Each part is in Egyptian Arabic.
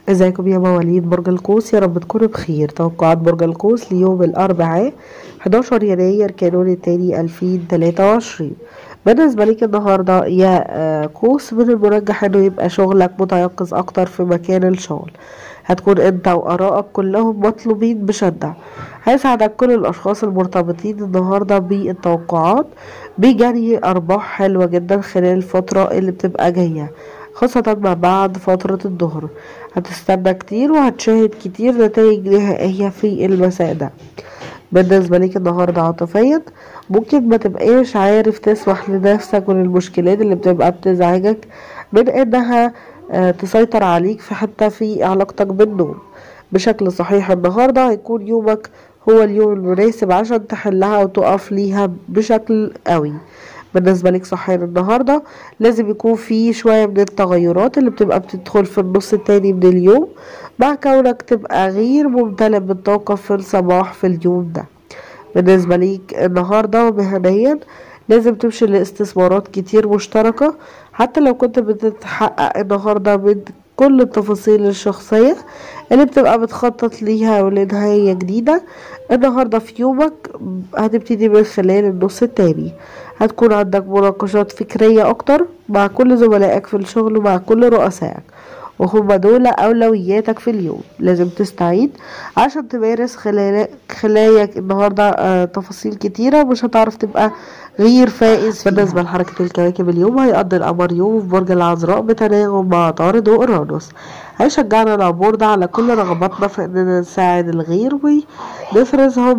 ازيكم يا مواليد برج القوس يا رب تكونوا بخير توقعات برج القوس ليوم الأربعاء 11 يناير كانون التاني 2023 بالنسبة ليك النهاردة يا آه، قوس من المرجح انه يبقى شغلك متيقظ اكتر في مكان الشغل هتكون انت وارائك كلهم مطلوبين بشدة هيساعدك كل الاشخاص المرتبطين النهاردة بالتوقعات بجري ارباح حلوة جدا خلال الفترة اللي بتبقى جاية خاصة ما بعد فترة الظهر هتستنى كتير وهتشاهد كتير نتائج نهائية في المساء ده بالنسبة ليك النهاردة عاطفيا ممكن ما تبقاش عارف تسمح لنفسك وللمشكلات اللي بتبقى بتزعجك من انها آه، تسيطر عليك في حتى في علاقتك بالنوم بشكل صحيح النهاردة هيكون يومك هو اليوم المناسب عشان تحلها وتقف ليها بشكل قوي بالنسبة لك صحيان النهاردة لازم يكون في شوية من التغيرات اللي بتبقى بتدخل في النص التاني من اليوم مع كونك تبقى غير ممتلئ بالطاقة في الصباح في اليوم ده بالنسبة ليك النهاردة مهنيا لازم تمشي لاستثمارات كتير مشتركة حتى لو كنت بتتحقق النهاردة من كل التفاصيل الشخصية اللي بتبقى بتخطط ليها ولنهاية جديدة النهاردة في يومك هتبتدي من خلال النص التاني هتكون عندك مناقشات فكرية أكتر مع كل زملائك في الشغل ومع كل رؤسائك وهم دول أولوياتك في اليوم لازم تستعيد عشان تمارس خلال خلاياك النهاردة آه تفاصيل كتيرة مش هتعرف تبقى غير فائز بالنسبة لحركة الكواكب اليوم هيقضي القمر يوم في برج العذراء بتناغم مع عطارد وأورانوس هيشجعنا العبور ده على كل رغباتنا في اننا نساعد الغير ونفرزهم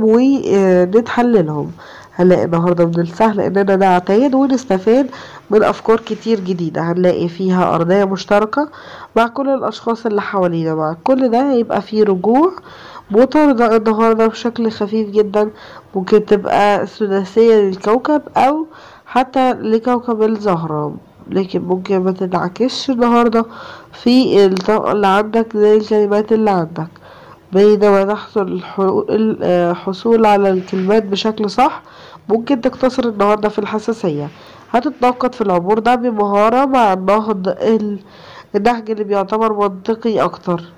ونتحللهم هنلاقي النهاردة من السهل اننا نعتاد ونستفاد من افكار كتير جديدة هنلاقي فيها ارضية مشتركة مع كل الاشخاص اللي حوالينا مع كل ده يبقى فيه رجوع مطاردة النهاردة بشكل خفيف جدا ممكن تبقى ثلاثية للكوكب او حتى لكوكب الزهرة لكن ممكن ما تنعكسش النهاردة في الطاقة اللي عندك زي الكلمات اللي عندك بينما تحصل الحصول على الكلمات بشكل صح ممكن تقتصر النهاردة في الحساسية هتتناقض في العبور ده بمهارة مع النهض النهج اللي بيعتبر منطقي أكتر